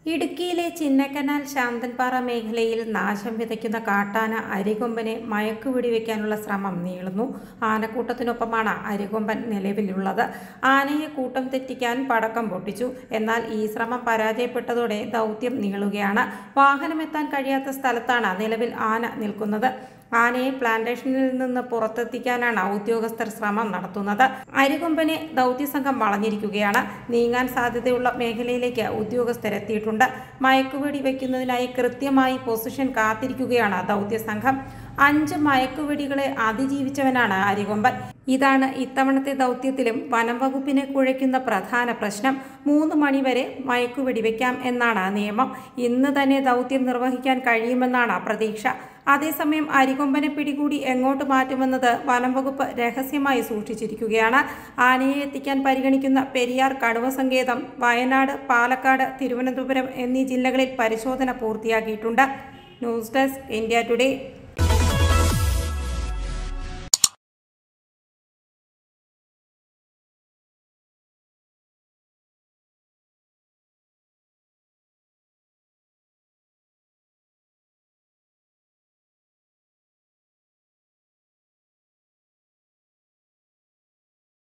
ഇടുക്കിയിലെ ചിന്നക്കനാൽ ശാന്തൻപാറ മേഖലയിൽ നാശം വിതയ്ക്കുന്ന കാട്ടാന അരികൊമ്പനെ മയക്കുവെടി വയ്ക്കാനുള്ള ശ്രമം നീളുന്നു ആനക്കൂട്ടത്തിനൊപ്പമാണ് അരികൊമ്പൻ നിലവിലുള്ളത് ആനയെ കൂട്ടം തെറ്റിക്കാൻ പടക്കം പൊട്ടിച്ചു എന്നാൽ ഈ ശ്രമം പരാജയപ്പെട്ടതോടെ ദൗത്യം നീളുകയാണ് വാഹനമെത്താൻ കഴിയാത്ത സ്ഥലത്താണ് നിലവിൽ ആന നിൽക്കുന്നത് ആനയെ പ്ലാന്റേഷനിൽ നിന്ന് പുറത്തെത്തിക്കാനാണ് ഉദ്യോഗസ്ഥർ ശ്രമം നടത്തുന്നത് അരികൊമ്പനെ ദൗത്യസംഘം വളഞ്ഞിരിക്കുകയാണ് നീങ്ങാൻ സാധ്യതയുള്ള മേഖലയിലേക്ക് ഉദ്യോഗസ്ഥരെത്തിയിട്ടുണ്ട് മയക്കുവെടി വയ്ക്കുന്നതിനായി കൃത്യമായി പൊസിഷൻ കാത്തിരിക്കുകയാണ് ദൗത്യസംഘം അഞ്ച് മയക്കുവെടികളെ അതിജീവിച്ചവനാണ് അരികൊമ്പൻ ഇതാണ് ഇത്തവണത്തെ ദൗത്യത്തിലും വനം വകുപ്പിനെ കുഴയ്ക്കുന്ന പ്രധാന പ്രശ്നം മൂന്ന് മണിവരെ മയക്കുവെടി വയ്ക്കാം എന്നാണ് നിയമം ഇന്ന് തന്നെ ദൗത്യം നിർവഹിക്കാൻ കഴിയുമെന്നാണ് പ്രതീക്ഷ അതേസമയം അരികൊമ്പനെ പിടികൂടി എങ്ങോട്ട് മാറ്റുമെന്നത് വനം വകുപ്പ് രഹസ്യമായി സൂക്ഷിച്ചിരിക്കുകയാണ് ആനയെ എത്തിക്കാൻ പരിഗണിക്കുന്ന പെരിയാർ കടുവ സങ്കേതം വയനാട് പാലക്കാട് തിരുവനന്തപുരം എന്നീ ജില്ലകളിൽ പരിശോധന പൂർത്തിയാക്കിയിട്ടുണ്ട് ന്യൂസ് ഡെസ്ക് ഇന്ത്യ ടുഡേ